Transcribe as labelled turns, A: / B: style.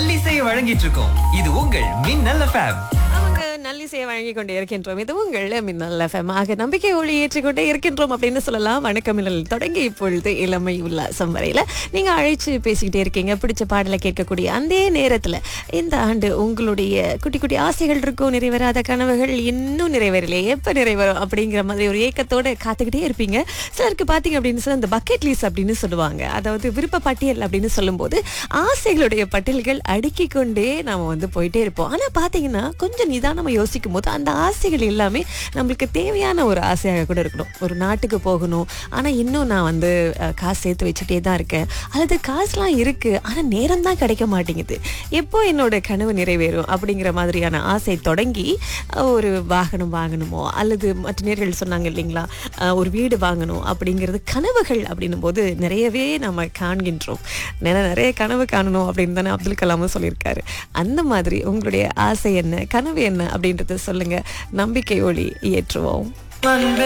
A: நல்லிசையை வழங்கிட்டு இருக்கோம் இது உங்கள் மின்னல் எஃப்எம்
B: அவங்க நல்லிசையை வழங்கி கொண்டே இருக்கின்றோம் இது உங்கள் மின்னல் எஃப்எம் ஆக நம்பிக்கை ஒளி ஏற்றிக்கொண்டே இருக்கின்றோம் அப்படின்னு சொல்லலாம் வணக்கம் மின்னல் தொடங்கி இப்பொழுது இளமை உல்லாசம் வரையில நீங்க அழைச்சு பேசிக்கிட்டே இருக்கீங்க பிடிச்ச பாடலை கேட்கக்கூடிய அந்த நேரத்துல இந்த ஆண்டு உங்களுடைய குட்டி குட்டி ஆசைகள் இருக்கும் நிறைவேறாத கனவுகள் இன்னும் நிறைவேறலையே எப்ப நிறைவேறும் அப்படிங்கிற மாதிரி ஒரு ஏக்கத்தோட காத்துக்கிட்டே இருப்பீங்க சிலருக்கு பாத்தீங்க அப்படின்னு சொன்னா இந்த பக்கெட் லீஸ் அப்படின்னு சொல்லுவாங்க அதாவது விருப்ப பட்டியல் அப்படின்னு சொல்லும்போது ஆசைகளுடைய பட்டியல்கள் அடுக்கிக் கொண்டே நாம வந்து போயிட்டே இருப்போம் ஆனா பாத்தீங்கன்னா கொஞ்சம் நிதானமா யோசிக்கும் போது அந்த ஆசைகள் எல்லாமே நம்மளுக்கு தேவையான ஒரு ஆசையாக கூட இருக்கணும் ஒரு நாட்டுக்கு போகணும் ஆனா இன்னும் நான் வந்து அஹ், காசு சேர்த்து வச்சுட்டே தான் இருக்கேன் அல்லது காசுலாம் இருக்கு ஆனா நேரம் தான் கிடைக்க மாட்டேங்குது எப்போ என்னோட கனவு நிறைவேறும் அப்படிங்கிற மாதிரியான ஆசை தொடங்கி அஹ், ஒரு வாகனம் வாங்கணுமோ அல்லது மற்ற நேர்கள் சொன்னாங்க இல்லைங்களா அஹ், ஒரு வீடு வாங்கணும் அப்படிங்கிறது கனவுகள் அப்படின்னும் போது நிறையவே நம்ம காண்கின்றோம் நிறைய நிறைய கனவு காணணும் அப்படின்னு தானே அப்துல் கலாமும் சொல்லியிருக்காரு அந்த மாதிரி உங்களுடைய ஆசை என்ன கனவு என்ன அப்படின்றத சொல்லுங்க நம்பிக்கை ஒளி ஏற்றுவோம்